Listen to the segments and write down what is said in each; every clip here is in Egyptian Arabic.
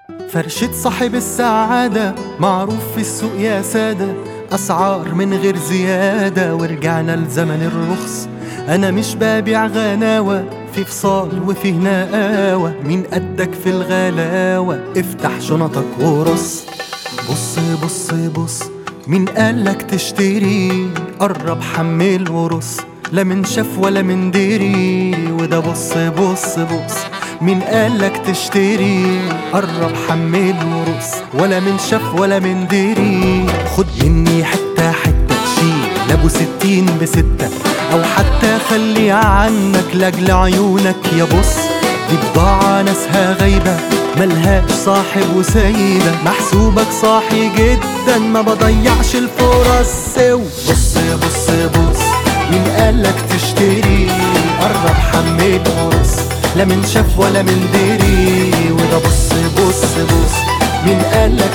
فرشة صاحب السعادة معروف في السوق يا سادة أسعار من غير زيادة ورجعنا لزمن الرخص أنا مش ببيع غناوة في فصال وفيه نقاوة مين قدك في الغلاوة افتح شنطك ورص بص بص بص مين قالك تشتري قرب حمل ورص لا من شاف ولا من دري وده بص بص بص مين قالك تشتري قرب حمل ورص ولا من شاف ولا من دري خد مني حتة حتة شيل ابو ستين بستة او حتى خلي عنك لاجل عيونك يا بص دي بضاعة ناسها غايبة ملهاش صاحب وسايبة محسوبك صاحي جدا ما بضيعش الفرص بص بص بص مين قالك تشتري قرب حمل ورص لا من شاف ولا من دري وده بص بص بص مين قالك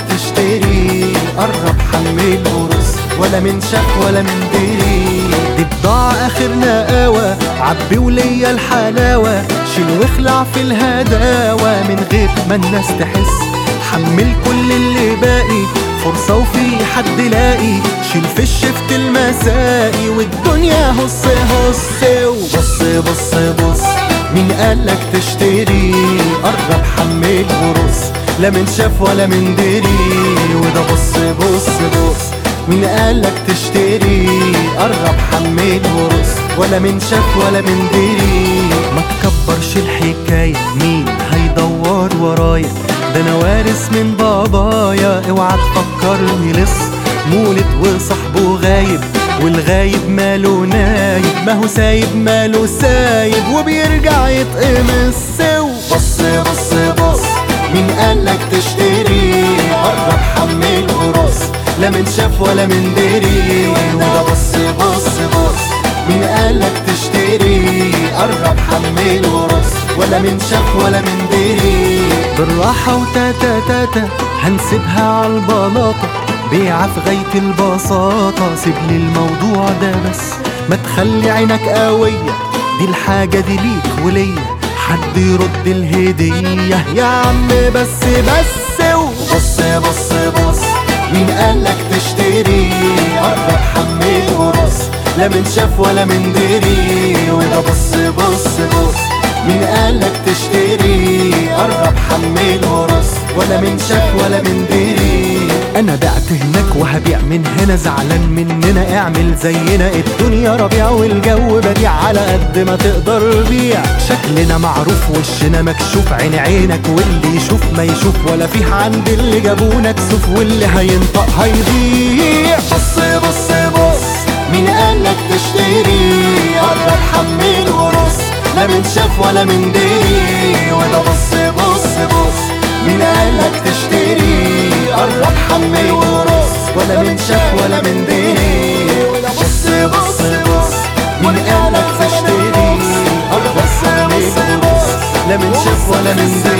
تشتري قرب حمل ورص ولا من شاف ولا من دري دي بضاعة آخر نقاوة عبي وليا الحلاوة شيل واخلع في الهداوة من غير ما الناس تحس حمل كل اللي باقي فرصة وفي حد لاقي شيل في الشفت المسائي والدنيا هص هص وبص بص بص مين قالك تشتري قرب حمل ورص لا من شاف ولا من دري وده بص بص بص مين قالك تشتري قرب حمل ورص ولا من شاف ولا من دري ما تكبرش الحكاية مين هيدور ورايا ده انا وارث من بابايا اوعى تفكرني لص مولد وصاحبه غايب والغايب ماله نايب ما هو سايب ماله سايب وبيرجع يتقمص بص بص بص مين قالك تشتري قرب حمل ورص لا من شاف ولا من دري وده بص بص بص مين قالك تشتري قرب حمل ورص ولا من شاف ولا من دري بالراحة وتاتا تاتا هنسيبها عالبلاطة بيعة في غاية البساطة سيب لي الموضوع ده بس ما تخلي عينك قوية دي الحاجة دي ليك وليا حد يرد الهدية يا عم بس بس وبص بص بص مين قالك تشتري قرب حمل ورص لا من شاف ولا من دري وده بص بص بص مين قالك تشتري قرب حمل ورص ولا من شاف ولا من دري انا بعت هناك وهبيع من هنا زعلان مننا اعمل زينا الدنيا ربيع والجو بديع على قد ما تقدر بيع شكلنا معروف وشنا مكشوف عين عينك واللي يشوف ما يشوف ولا فيه عند اللي جابونا كسوف واللي هينطق هيضيع بص بص بص مين قالك تشتري قرب حمل ورص لا من شاف ولا من دري ولا بص بص بص مين قالك تشتري قرب حمل ورص ولا من شاف ولا من دري ولا بص بص بص مين قالك تشتري قرب حمل ورص لا من شاف ولا من دري